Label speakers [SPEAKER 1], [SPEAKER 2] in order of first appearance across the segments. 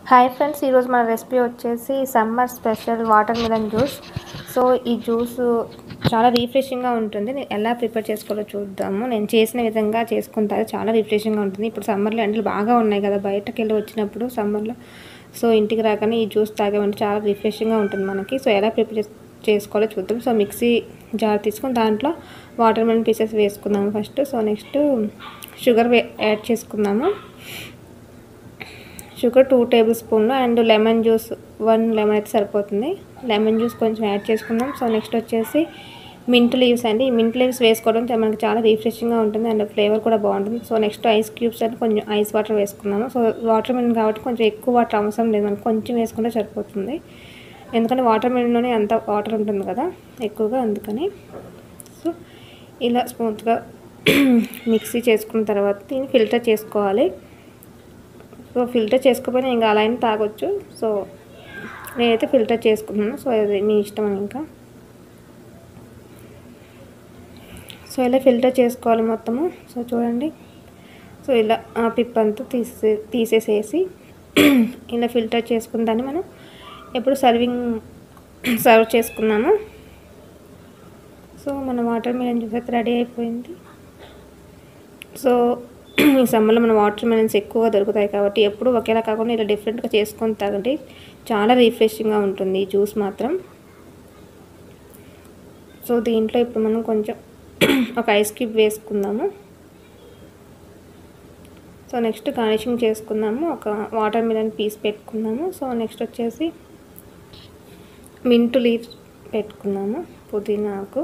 [SPEAKER 1] hi friends ఈరోజు మన recipe వచ్చేసి summer special watermelon juice so ఈ జ్యూస్ చాలా రిఫ్రెషింగ్గా ఉంటుంది నేను ఎలా ప్రిపేర్ చేసుకోవాలో చూద్దాము నేను చేసిన విధంగా చేసుకుంటారు చాలా రిఫ్రెషింగ్గా ఉంటుంది ఇప్పుడు సమ్మర్లో ఎండలు బాగా ఉన్నాయి కదా బయటకు వెళ్ళి వచ్చినప్పుడు సమ్మర్లో సో ఇంటికి రాగానే ఈ జ్యూస్ తాగామంటే చాలా రిఫ్రెషింగ్గా ఉంటుంది మనకి సో ఎలా ప్రిపేర్ చేస్ చేసుకోవాలో చూద్దాం సో మిక్సీ జార్ తీసుకొని దాంట్లో వాటర్ మిలన్ పీసెస్ వేసుకుందాము ఫస్ట్ సో నెక్స్ట్ షుగర్ వే యాడ్ చేసుకుందాము షుగర్ టూ టేబుల్ స్పూన్లు and lemon juice one lemon అయితే సరిపోతుంది లెమన్ జ్యూస్ కొంచెం యాడ్ చేసుకుందాం సో నెక్స్ట్ వచ్చేసి మింట్ లీవ్స్ అండి ఈ మింట్ లీవ్స్ వేసుకోవడం చా- మనకి చాలా రిఫ్రెషింగ్గా ఉంటుంది అండ్ ఫ్లేవర్ కూడా బాగుంటుంది సో నెక్స్ట్ ఐస్ క్యూబ్స్ అంటే కొంచెం ఐస్ వాటర్ వేసుకున్నాము సో వాటర్ మిలన్ కాబట్టి కొంచెం ఎక్కువ వాటర్ అవసరం లేదు మనకి కొంచెం వేసుకుంటే సరిపోతుంది ఎందుకంటే వాటర్ మిలన్లోనే అంత వాటర్ ఉంటుంది కదా ఎక్కువగా అందుకని సో ఇలా స్మూత్గా మిక్సీ చేసుకున్న తర్వాత దీన్ని ఫిల్టర్ చేసుకోవాలి సో ఫిల్టర్ చేసుకోకపోయినా ఇంకా అలా అయినా తాగొచ్చు సో నేనైతే ఫిల్టర్ చేసుకుంటున్నాను సో అది మీ ఇష్టం ఇంకా సో ఇలా ఫిల్టర్ చేసుకోవాలి మొత్తము సో చూడండి సో ఇలా ఆ పిప్ అంతా తీసే తీసేసేసి ఇలా ఫిల్టర్ చేసుకున్న దాన్ని మనం ఎప్పుడు సర్వింగ్ సర్వ్ చేసుకున్నాము సో మన వాటర్ మిలన్ జ్యూస్ అయితే రెడీ అయిపోయింది సో ఈ సమ్మర్లో మన వాటర్ మిలన్స్ ఎక్కువగా దొరుకుతాయి కాబట్టి ఎప్పుడు ఒకేలా కాకుండా ఇలా డిఫరెంట్గా చేసుకొని తాగండి చాలా రిఫ్రెషింగ్గా ఉంటుంది ఈ జ్యూస్ మాత్రం సో దీంట్లో ఇప్పుడు మనం కొంచెం ఒక ఐస్ క్యూబ్ వేసుకుందాము సో నెక్స్ట్ గార్నిషింగ్ చేసుకుందాము ఒక వాటర్ మిలన్ పీస్ పెట్టుకుందాము సో నెక్స్ట్ వచ్చేసి మింటు లీవ్స్ పెట్టుకుందాము పుదీనా ఆకు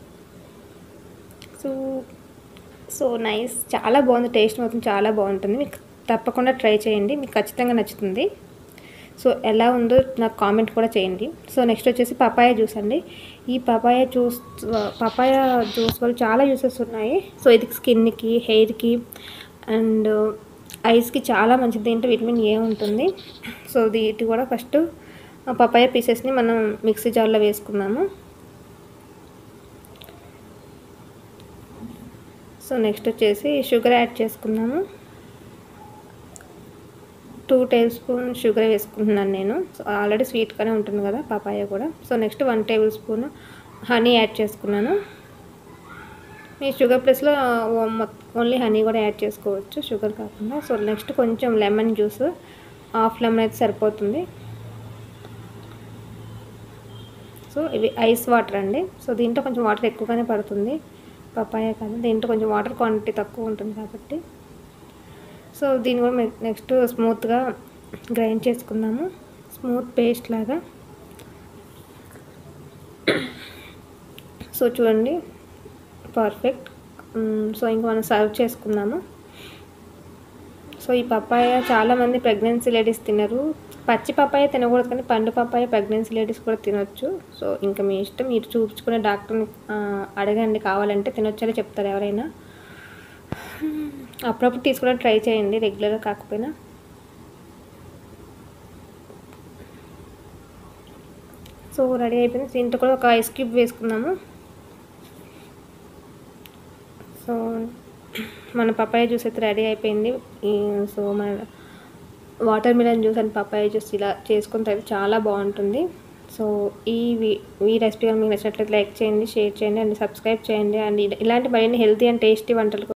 [SPEAKER 1] సో సో నైస్ చాలా బాగుంది టేస్ట్ మాత్రం చాలా బాగుంటుంది మీకు తప్పకుండా ట్రై చేయండి మీకు ఖచ్చితంగా నచ్చుతుంది సో ఎలా ఉందో నాకు కామెంట్ కూడా చేయండి సో నెక్స్ట్ వచ్చేసి పపాయ జ్యూస్ అండి ఈ పపాయ జ్యూస్ పపాయ జ్యూస్ వల్ల చాలా యూసెస్ ఉన్నాయి సో ఇది స్కిన్కి హెయిర్కి అండ్ ఐస్కి చాలా మంచిది దీంట్లో విటమిన్ ఏ ఉంటుంది సో వీటి కూడా ఫస్ట్ పపాయ పీసెస్ని మనం మిక్సీ జార్లో వేసుకున్నాము సో నెక్స్ట్ వచ్చేసి షుగర్ యాడ్ చేసుకుందాము టూ టేబుల్ స్పూన్ షుగర్ వేసుకుంటున్నాను నేను సో ఆల్రెడీ స్వీట్గానే ఉంటుంది కదా పపాయ కూడా so next one tablespoon honey add చేసుకున్నాను మీ షుగర్ ప్లస్లో ఓన్లీ హనీ కూడా యాడ్ చేసుకోవచ్చు షుగర్ కాకుండా సో నెక్స్ట్ కొంచెం లెమన్ జ్యూస్ హాఫ్ లెమన్ అయితే సరిపోతుంది సో ఇవి ఐస్ వాటర్ అండి సో దీంట్లో కొంచెం వాటర్ ఎక్కువగానే పడుతుంది పపాయ కాదు దీంట్లో కొంచెం వాటర్ క్వాంటిటీ తక్కువ ఉంటుంది కాబట్టి సో దీన్ని కూడా నెక్స్ట్ స్మూత్గా గ్రైండ్ చేసుకుందాము స్మూత్ పేస్ట్ లాగా సో చూడండి పర్ఫెక్ట్ సో ఇంకా మనం సర్వ్ చేసుకుందాము సో ఈ పప్పాయ చాలామంది ప్రెగ్నెన్సీ లేడీస్ తినరు పచ్చి పప్పాయ తినకూడదు కానీ పండు పప్పాయ ప్రెగ్నెన్సీ లేడీస్ కూడా తినొచ్చు సో ఇంకా మీ ఇష్టం మీరు చూపించుకునే డాక్టర్ని ఆ, అడగండి కావాలంటే తినొచ్చని చెప్తారు ఎవరైనా అప్పుడప్పుడు తీసుకోవడం ట్రై చేయండి రెగ్యులర్గా కాకపోయినా సో రెడీ అయిపోయింది దీంట్లో కూడా ఒక ఐస్ క్యూబ్ వేసుకున్నాము సో మన పపాయ జ్యూస్ అయితే రెడీ అయిపోయింది ఈ- సో మన watermelon juice and papaya juice ఇలా చేసుకుని తాగితే చాలా బాగుంటుంది సో ఈ వి- ఈ రెసిపీ మీకు నచ్చినట్లయితే లైక్ చేయండి షేర్ చేయండి అండ్ సబ్స్క్రైబ్ చేయండి అండ్ ఇలాంటి మరిన్ని హెల్తీ అండ్ టేస్టీ వంటలు